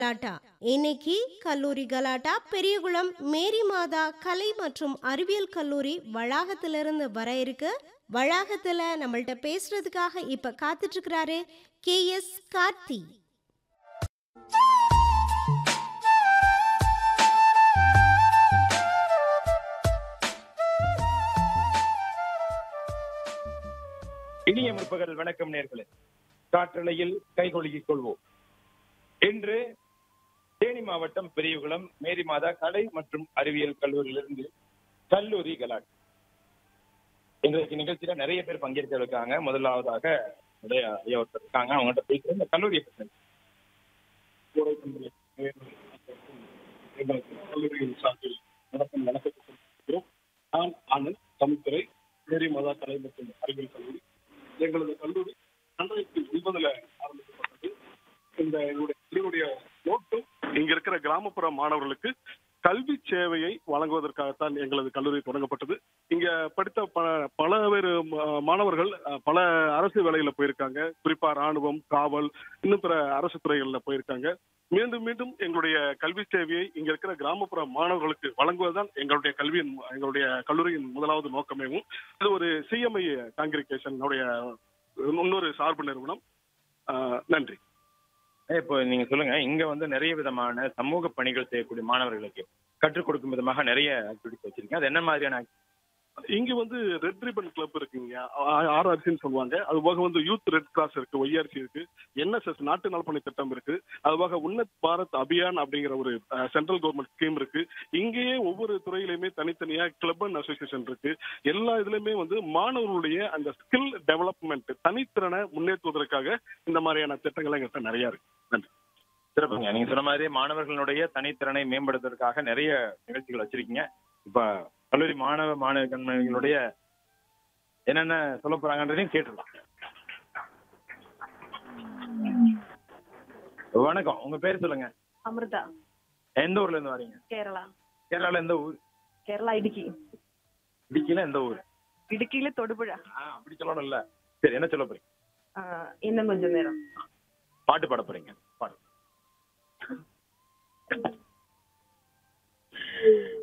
கலாட்டா இன்னைக்கு கல்லூரி கலாட்டா பெரியகுளம் மேரி மாதா கலை மற்றும் அறிவியல் கல்லூரி வளாகத்திலிருந்து வர இருக்கு வளாகத்துல நம்மள்ட்ட பேசுறதுக்காக இப்ப காத்துட்டு இருக்கிறாரு கே எஸ் கார்த்தி இனிய முற்பகல் வணக்கம் நேர்களே காற்றலையில் கைகொழுகிக் கொள்வோம் இன்று தேனி மாவட்டம் பெரியகுளம் மேரி மாதா கலை மற்றும் அறிவியல் கல்லூரியிலிருந்து கல்லூரி கலாட் இன்றைக்கு நிகழ்ச்சியில நிறைய பேர் பங்கேற்க இருக்காங்க முதலாவதாக நிறைய ஐயா ஒருத்தர் இருக்காங்க அவங்ககிட்ட பேசுறேன் இந்த கல்லூரியை பற்றி எங்களுக்கு கல்லூரியின் சார்பில் நடக்கும் வணக்கத்தை தெரிவிக்கிறோம். நான் ஆனந்த் தமிழ்துறை மேரி மாதா கலை மற்றும் அறிவியல் கல்லூரி எங்களது கல்லூரி ரெண்டாயிரத்தி ஒன்பதுல ஆரம்பிக்கப்பட்டது இந்த எங்களுடைய கல்லூரிய நோக்கம் இங்க இருக்கிற கிராமப்புற மாணவர்களுக்கு கல்வி சேவையை வழங்குவதற்காகத்தான் எங்களது கல்லூரி தொடங்கப்பட்டது இங்க படித்த பல பல பேர் மாணவர்கள் அஹ், பல அரசு வேலையில போயிருக்காங்க குறிப்பா ராணுவம் காவல் இன்னும் பிற அரசு துறைகள்ல போயிருக்காங்க மீண்டும் மீண்டும் எங்களுடைய கல்வி சேவையை இங்க இருக்கிற கிராமப்புற மாணவர்களுக்கு வழங்குவதுதான் எங்களுடைய கல்வியின் எங்களுடைய கல்லூரியின் முதலாவது நோக்கமேவும் இது ஒரு சிஎம்ஐ காங்கிரிகேஷன் இன்னொரு சார்பு நிறுவனம் ஆஹ் நன்றி இப்போ நீங்க சொல்லுங்க இங்க வந்து நிறைய விதமான சமூக பணிகள் செய்யக்கூடிய மாணவர்களுக்கு கற்றுக் கொடுக்கும் விதமாக நிறைய ஆக்டிவிட்டிஸ் வச்சிருக்கீங்க அது என்ன மாதிரியான activities? இங்க வந்து ரெட் ரிபன் கிளப் இருக்குங்க ஆர்ஆர்சின்னு சொல்லுவாங்க அது போக வந்து யூத் ரெட் கிராஸ் இருக்கு ஒய்ஆர்சி இருக்கு என்எஸ்எஸ் நாட்டு நலப்பணி திட்டம் இருக்கு அது போக உன்னத் பாரத் அபியான் அப்படிங்கிற ஒரு சென்ட்ரல் கவர்மெண்ட் ஸ்கீம் இருக்கு இங்கேயே ஒவ்வொரு துறையிலுமே தனித்தனியா கிளப் அண்ட் அசோசியேஷன் இருக்கு எல்லா இதுலயுமே வந்து மாணவர்களுடைய அந்த ஸ்கில் டெவலப்மெண்ட் தனித்திறனை முன்னேற்றுவதற்காக இந்த மாதிரியான திட்டங்கள் எங்கள்கிட்ட நிறைய இருக்கு நன்றி சிறப்புங்க நீங்க சொன்ன மாதிரி மாணவர்களுடைய தனித்திறனை மேம்படுத்துவதற்காக நிறைய நிகழ்ச்சிகள் வச்சிருக்கீங்க இப்ப கல்லூரி மாணவ மாணவ கண்மணிகளுடைய என்னென்ன சொல்ல போறாங்கன்றதையும் கேட்டுடலாம் வணக்கம் உங்க பேர் சொல்லுங்க அமிர்தா எந்த ஊர்ல இருந்து வரீங்க കേരള கேரளால எந்த ஊர் കേരള ഇടുക്കി இடுக்கில எந்த ஊர் ഇടുക്കിയിലെ തൊടുപുഴ ஆ, அப்படி சொல்லணும்ல சரி என்ன சொல்ல போறீங்க ആ, ഇന്നും കൊഞ്ചം നേരം பாட்டு பாட போறீங்க பாடு